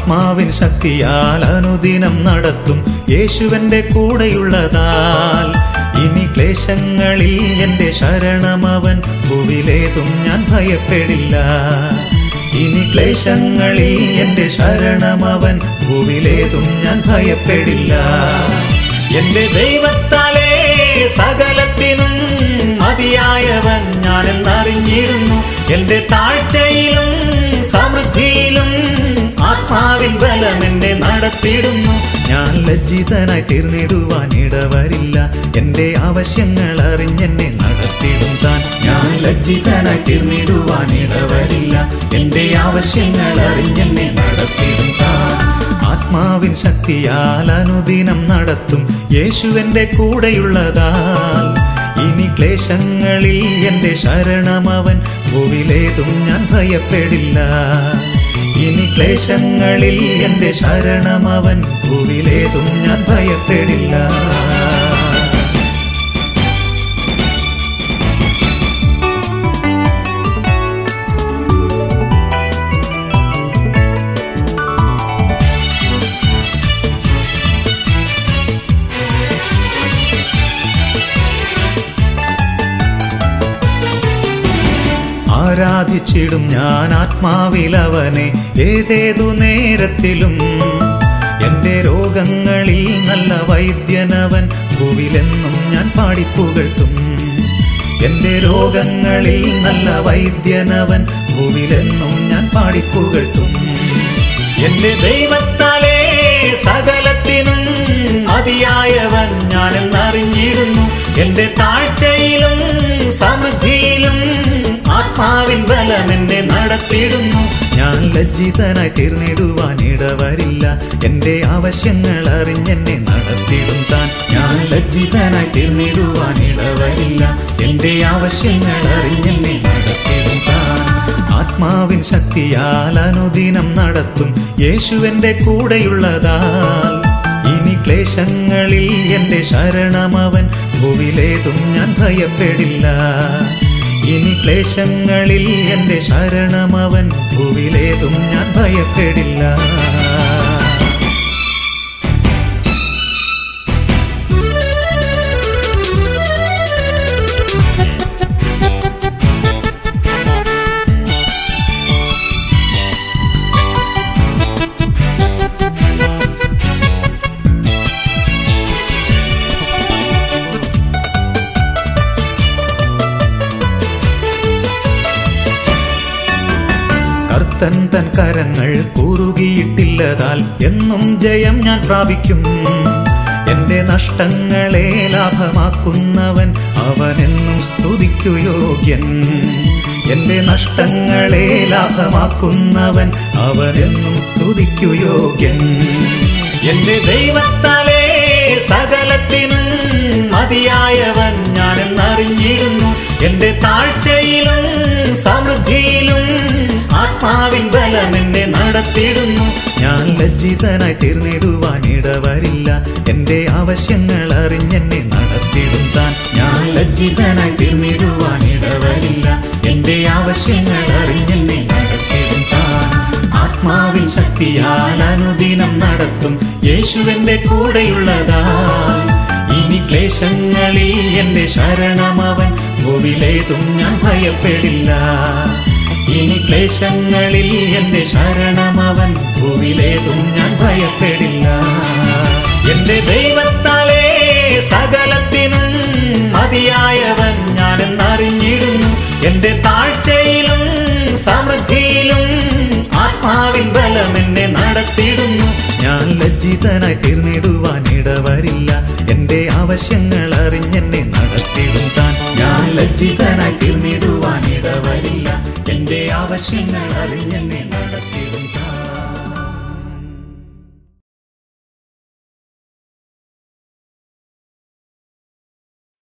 ആത്മാവിൻ ശക്തിയാൽ അനുദിനം നടത്തും യേശുവന്റെ കൂടെയുള്ളതാൽ ഇനി ക്ലേശങ്ങളിൽ എന്റെ ശരണമവൻ ഭൂവിലേതും ഞാൻ ഭയപ്പെടില്ല ഇനി ക്ലേശങ്ങളിൽ എന്റെ ശരണമവൻ ഭൂവിലേതും ഞാൻ ഭയപ്പെടില്ല എന്റെ ദൈവത്താലേ സകലത്തിനും മതിയായവൻ ഞാൻ എന്നറിഞ്ഞിടുന്നു എന്റെ താഴ്ചയിലും സമൃദ്ധിയിലും ആത്മാവിൻ ബലം എന്നെ നടത്തിയിടുന്നു ഞാൻ ലജ്ജിതനായി തീർന്നിടുവാൻ ഇടവരില്ല എന്റെ ആവശ്യങ്ങൾ അറിഞ്ഞെന്നെ നടത്തിയിടും താൻ ഞാൻ ലജ്ജിതനായി തീർന്നിടുവാൻ ഇടവരില്ല എന്റെ ആവശ്യങ്ങൾ അറിഞ്ഞെന്നെ നടത്തിയിടും താൻ ആത്മാവിൻ ശക്തിയാൽ അനുദിനം നടത്തും യേശുവന്റെ കൂടെയുള്ളതാൽ ഇനി ക്ലേശങ്ങളിൽ എന്റെ ശരണമവൻ ഭൂവിലേതും ഞാൻ ഭയപ്പെടില്ല ഇനി ക്ലേശങ്ങളിൽ എന്റെ ശരണമവൻ ഭൂവിലേതും ഞാൻ ഭയപ്പെടില്ല ആരാധിച്ചിടും ഞാൻ ആത്മാവിലവനെ ഏതേതു നേരത്തിലും എന്റെ രോഗങ്ങളിൽ നല്ല വൈദ്യനവൻ ഭൂവിലെന്നും ഞാൻ പാടിപ്പുകഴ്ത്തും എന്റെ രോഗങ്ങളിൽ നല്ല വൈദ്യനവൻ ഭൂവിലെന്നും ഞാൻ പാടിപ്പുകഴ്ത്തും എന്റെ ദൈവത്താലേ സകലത്തിനും മതിയായവൻ ഞാൻ എന്നറിഞ്ഞിടുന്നു എന്റെ താഴ്ചയിലും സമൃദ്ധിയിലും ആത്മാവിൻ ബലം എന്നെ നടത്തിയിടുന്നു ഞാൻ ലജ്ജിതനായി തീർന്നിടുവാൻ ഇടവരില്ല എന്റെ ആവശ്യങ്ങൾ അറിഞ്ഞെന്നെ നടത്തിയിടും താൻ ഞാൻ ലജ്ജിതനായി തീർന്നിടുവാൻ ഇടവരില്ല എന്റെ ആവശ്യങ്ങൾ അറിഞ്ഞെന്നെ നടത്തിയിടും താൻ ആത്മാവിൻ ശക്തിയാൽ അനുദിനം നടത്തും യേശുവന്റെ കൂടെയുള്ളതാൽ ഇനി ക്ലേശങ്ങളിൽ എന്റെ ശരണമവൻ ഭൂവിലേതും ഞാൻ ഭയപ്പെടില്ല ഇനി ക്ലേശങ്ങളിൽ എന്റെ ശരണമവൻ ഭൂവിലേതും ഞാൻ ഭയപ്പെടില്ല കർത്തൻ തൻ കരങ്ങൾ കുറുകിയിട്ടില്ലതാൽ എന്നും ജയം ഞാൻ പ്രാപിക്കും എന്റെ നഷ്ടങ്ങളെ ലാഭമാക്കുന്നവൻ അവനെന്നും സ്തുതിക്കു യോഗ്യൻ എന്റെ നഷ്ടങ്ങളെ ലാഭമാക്കുന്നവൻ അവനെന്നും സ്തുതിക്കു യോഗ്യൻ എന്റെ ദൈവത്താലേ സകലത്തിനും മതിയായവൻ ഞാൻ എന്നറിഞ്ഞിടുന്നു എന്റെ താഴ്ചയിലും സമൃദ്ധിയിലും ആത്മാവിൻ ബലം എന്നെ നടത്തിയിടുന്നു ഞാൻ ലജ്ജിതനായി തീർന്നിടുവാൻ ഇടവരില്ല എന്റെ ആവശ്യങ്ങൾ അറിഞ്ഞെന്നെ നടത്തിയിടും താൻ ഞാൻ ലജ്ജിതനായി തീർന്നിടുവാൻ ഇടവരില്ല എന്റെ ആവശ്യങ്ങൾ അറിഞ്ഞെന്നെ നടത്തിയിടും താൻ ആത്മാവിൻ ശക്തിയാൽ അനുദിനം നടത്തും യേശുവന്റെ കൂടെയുള്ളതാൽ ഇനി ക്ലേശങ്ങളിൽ എന്റെ ശരണമവൻ ഭൂവിലേതും ഞാൻ ഭയപ്പെടില്ല ഇനി ക്ലേശങ്ങളിൽ എന്റെ ശരണമവൻ ഭൂവിലേതും ഞാൻ ഭയപ്പെടില്ല എന്റെ ദൈവത്താലേ സകലത്തിനും മതിയായവൻ ഞാൻ എന്നറിഞ്ഞിടുന്നു എന്റെ താഴ്ചയിലും സമൃദ്ധിയിലും ആത്മാവിൻ ബലം എന്നെ നടത്തിയിടുന്നു ഞാൻ ലജ്ജിതനായി തീർന്നിടുവാൻ ഇടവരില്ല എന്റെ ആവശ്യങ്ങൾ അറിഞ്ഞെന്നെ നടത്തിയിടും താൻ ഞാൻ ലജ്ജിതനായി തീർന്നിടുവാൻ ഇടവരില്ല എന്റെ ആവശ്യങ്ങൾ അറിഞ്ഞെന്നെ നടത്തിയിടും താൻ